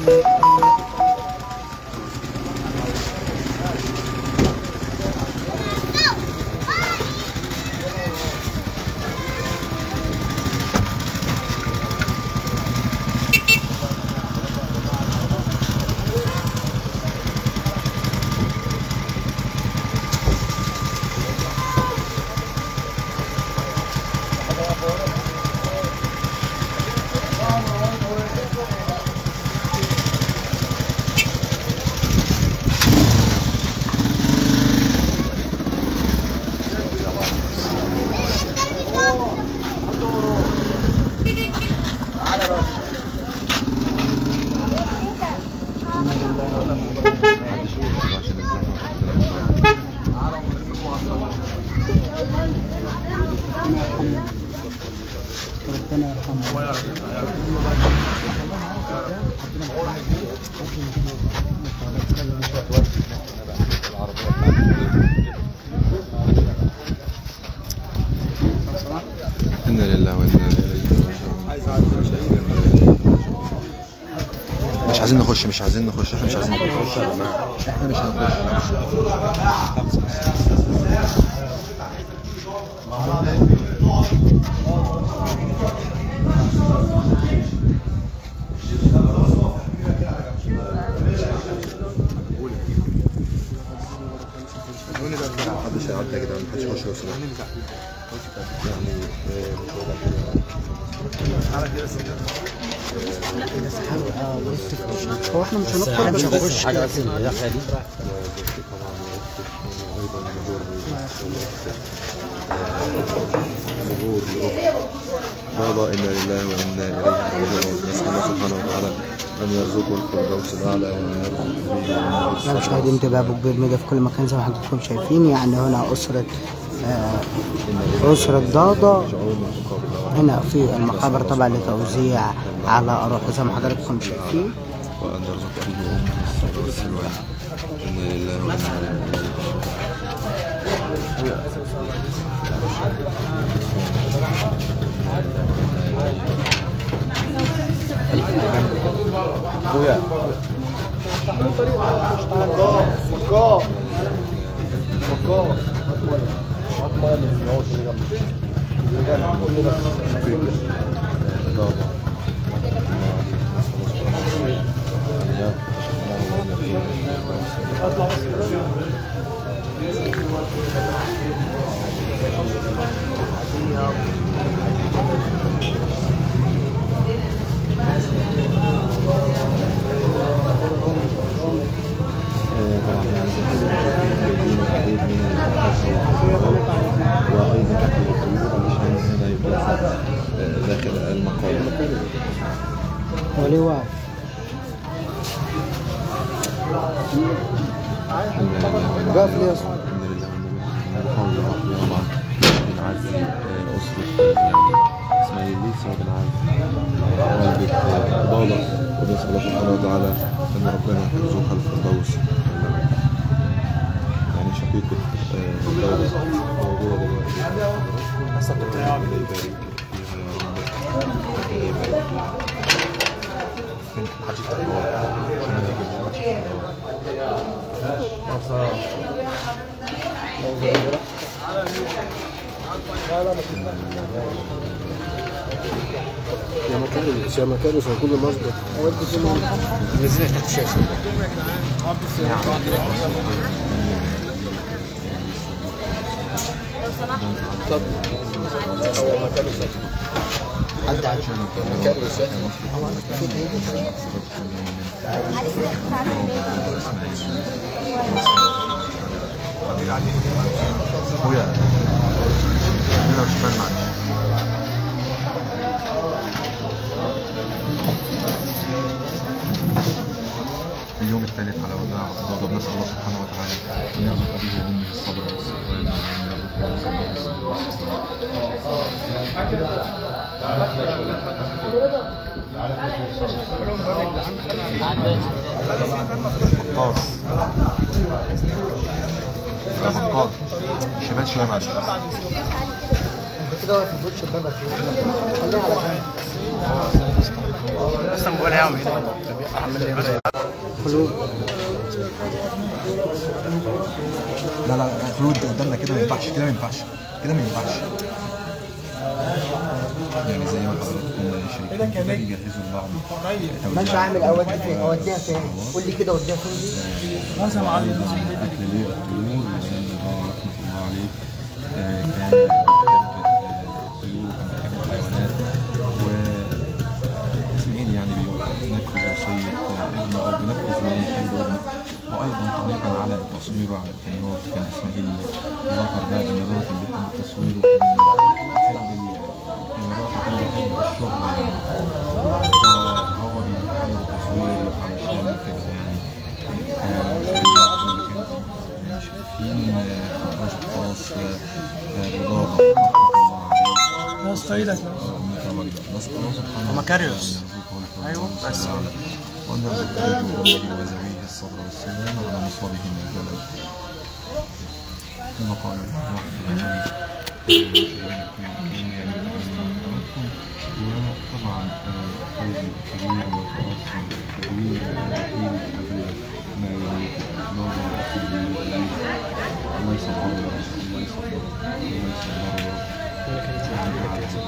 ربنا يرحمه إنا لله وإنا إليه راجعون مش عايزين نخش مش عايزين نخش احنا مش عايزين نخش احنا مش هنخش محدش هيعدي يا جدعان محدش يخش لو سمحت يعني آه، مش وضع كده هو احنا مش هندخل بس نخش حاجه بس الدخله دي بابا إنا لله وإنا إليه راجعون نسأل الله سبحانه وتعالى أن يرزقه الفردوس الأعلى وأن يرزقه احنا مشاهدين تبقى بكبير ميديا في كل مكان زي ما حضراتكم شايفين يعني هنا أسرة آه، أسرة ضاضة هنا في المقابر طبعا لتوزيع على أرواح زي ما حضراتكم شايفين وأن يرزق به أمه الفردوس الأعلى إنا لله وإنا إليه طبعا يعني يكون الحديث من وأيضا أكل الطيور علشان هنا يبقى داخل المقابر وليه واقف بقى في اليسر إن لله وإنا إليه راجعون طبعا بنعزي آه، أسرة يعني إسماعيل ليس وبنعزي والدة آه، ضالة ونسأل الله سبحانه وتعالى أن ربنا يرزقها الفردوس الأعلى. يعني شقيقة آه، ضالة موجودة دلوقتي ربنا يبارك فيها يا رب ربنا يبارك فيها فين حاجة الأخبار عشان نيجي دلوقتي. يا مكان يا مكان مش هيكون المصدر نزلنا تحت الشاشه حد عشان مكان اخويا هنا وشمال معلش اليوم الثالث على وداع غضب نسأل الله سبحانه وتعالى أن يرزق به وأمه الصبر والاستقبال وأن يرزق به الصبر والاستقبال مقاص مقاص شمال شوية معلش كده واقف في وش الباب خليها على جنب اصلا بقول يوم عمل لي قلوب لا لا لا خلود قدامنا كده ما ينفعش كده ما ينفعش كده ما ينفعش يعني زي ما حضراتكم شايفين كده بيجهزوا لبعض ما انت عامل اودي فين اوديها فين قول لي كده اوديها فين دي أكل ليه الطيور لأن بابا رحمة الله عليه آه، كان بيحب آه، الطيور وكان بيحب الحيوانات و اسماعيل يعني بينفذ وصية آه، ابنه أو بينفذ ما يحب ابنه وأيضا تعليقا على التصوير وعلى الكاميرات كان إسماعيل ظهر بقى كاميرات اللي بيتم التصوير وكان بيحب الكاميرات وكان بيحب الشغل يعني فهو بيحب التصوير علشان كده يعني شايفين خراج خاص بضاعة ناس ايدك نسأل الله سبحانه ومكاريوس. وتعالى أيوة، بس. وأن يرزقه أمه وزويه الصبر والسلام على مصابهم الجلال ثم قال وطبعا فوز كبير وتواصل كبير وكبير كبير ما يليق بابا أخيه الله يصبره يا رب الله يصبره الله يصبره يا رب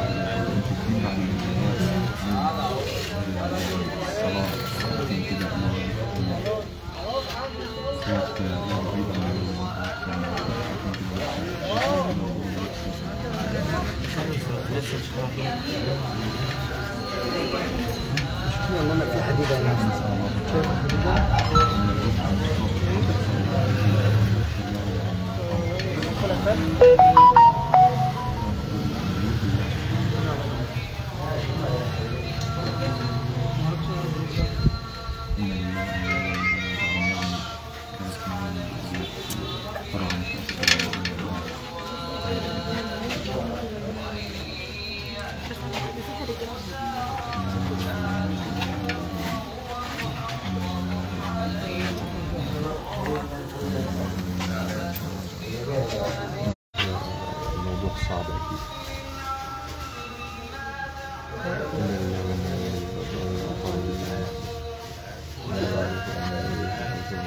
انما في حديد هنا الموضوع صعب أكيد إنا لله وإنا إليه راجعون وقال لله إنا لله وإنا إليه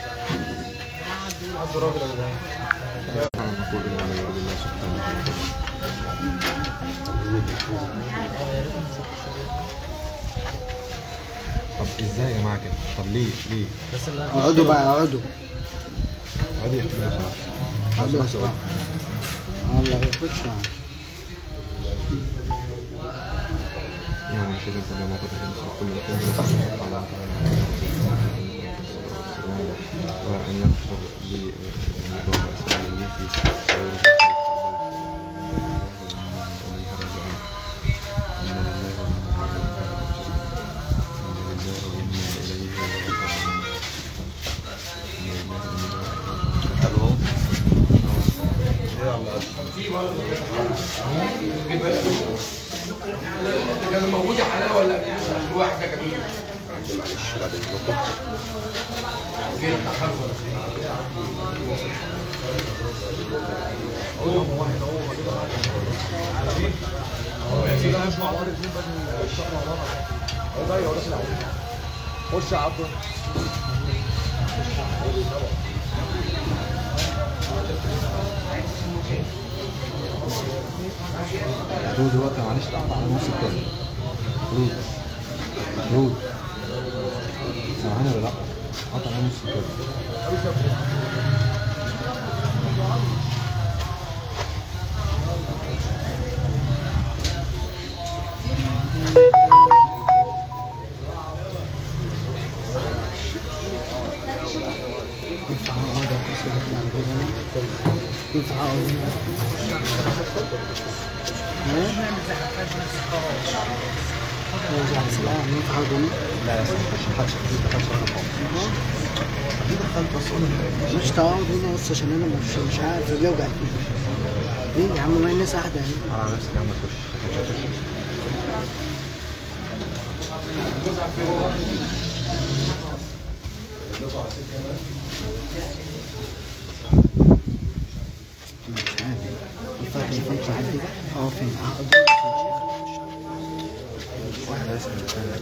راجعون أنا نقول إنا نعوذ بالله سبحانه وتعالى طب ازاي يا جماعه كده؟ طب ليه؟ ليه؟ اقعدوا بقى اقعدوا عادي يا اخي لو سمحت. اقعدوا بس بقى والله يخش يعني كده زي ما قلت لك كل كل على وأن يغفر لي الله أسأل رود دلوقتي معلش تعال على نص التاني رود رود سامعني ولا لا؟ قطع على نص التاني ينفع اقعد اتصل بالعربية ينفع اقعد يرجع السلام ينفع اقعد هنا لا يا سيدي مش محدش ما دخلش هنا خالص دي دخلت بس قلنا مش تقعد هنا بس عشان انا مش مش عارف بيوجع ايه يا عم ما الناس قاعدة هنا على نفسك يا عم تخش مش عارف ينفع تليفون تعدي اه فين اقعد واحد اسمه الثاني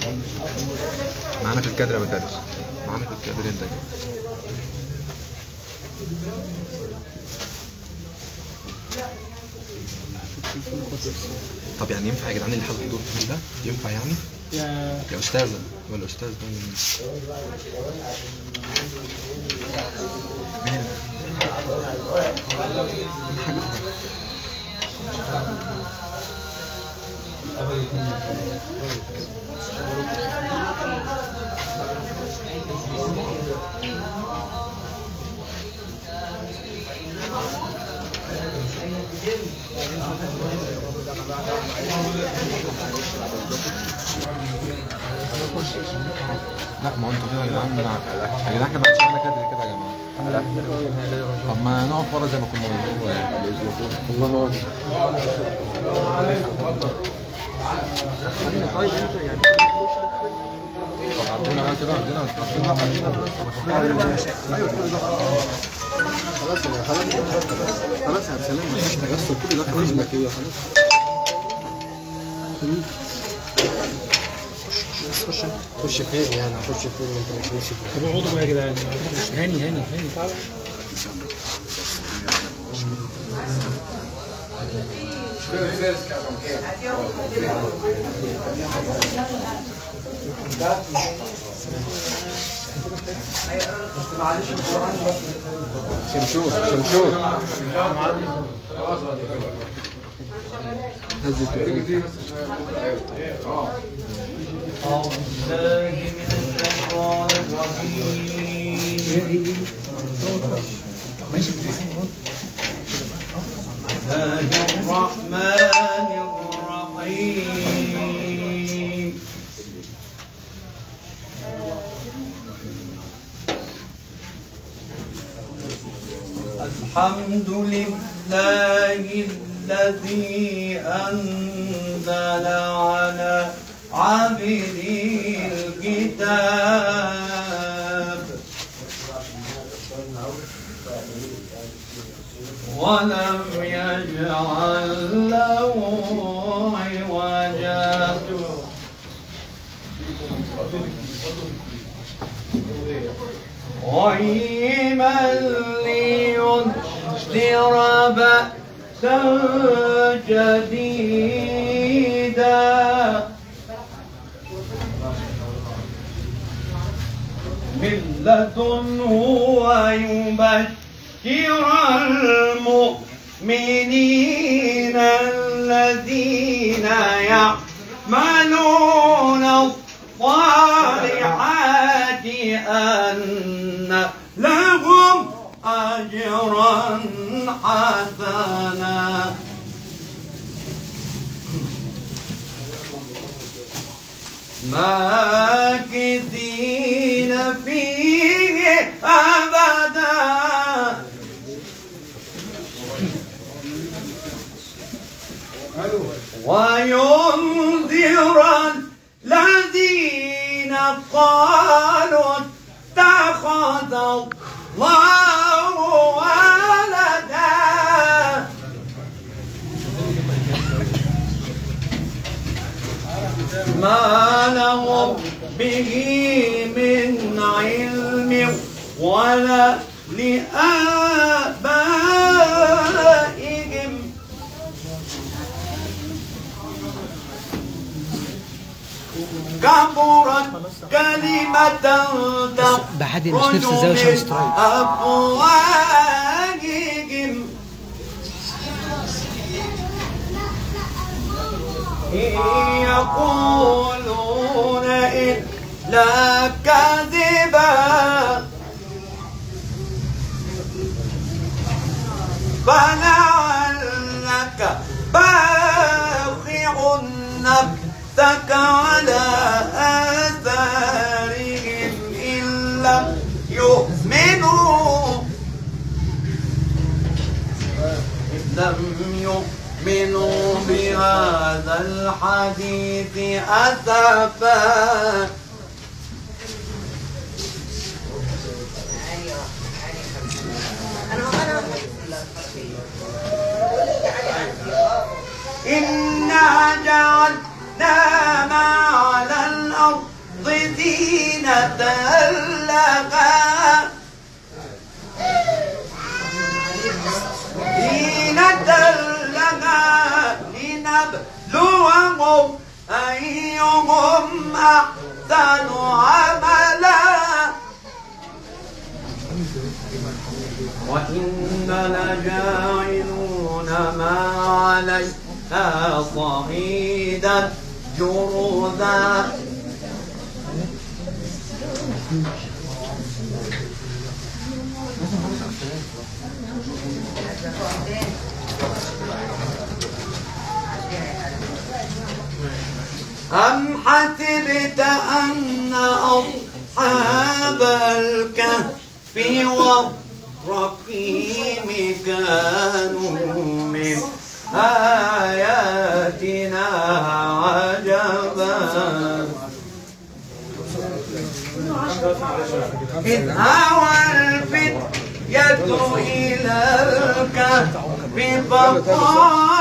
معانا في الكادر يا بكادر معانا في الكادر انت كده طب يعني ينفع يا جدعان اللي حاطط الدور كمان ده ينفع يعني يا يا استاذه ولا استاذ ده مين؟ مين اللي- لا ما هو انتوا كده يا جدعان يا جدعان احنا ما عادش معانا كادر كده يا جماعه طب ما نقف ورا زي ما كنا بنقول يعني الله اكبر طب عندنا بقى كده عندنا عندنا خلاص يا خلاص خلاص يا سلام ما فيش تجسد كل ده كاريزما كده خلاص خش خش فين يعني خش فين انت مش ماشي طب اقعدوا بقى يا جدعان هاني هاني هاني تعالى شمشون شمشون هز التوفيق الرحمن الرحيم الحمد لله الذي أنزل على عبده الكتاب ولم يجعل له عوجا قيما لينذر بأسا شديدا من لدنه ويبشر المؤمنين الذين يعملون الصالحات أن لهم أجرا حسنا ماكثين فيه أبدا وينذر الذين قالوا اتخذ الله ولدا ما لهم به من علم ولا لآبائهم كبرت كلمة بعدين مش نفس الزاوية عشان سترايك. أفواههم إن يقولون إلا كذبا فلعلك باخع نفسك على آثارهم إن لم يؤمنوا لم يؤمنوا بهذا الحديث أسفا إنا جعلنا ما على الأرض لها زينة لها لنبلوهم أيهم أحسن عملا وإنا لجاعلون ما عليها صعيدا جرذا أم حسبت أن أصحاب الكهف والرقيم كانوا من آياتنا عجبا إذ هوى الفتية إلى الكهف فقال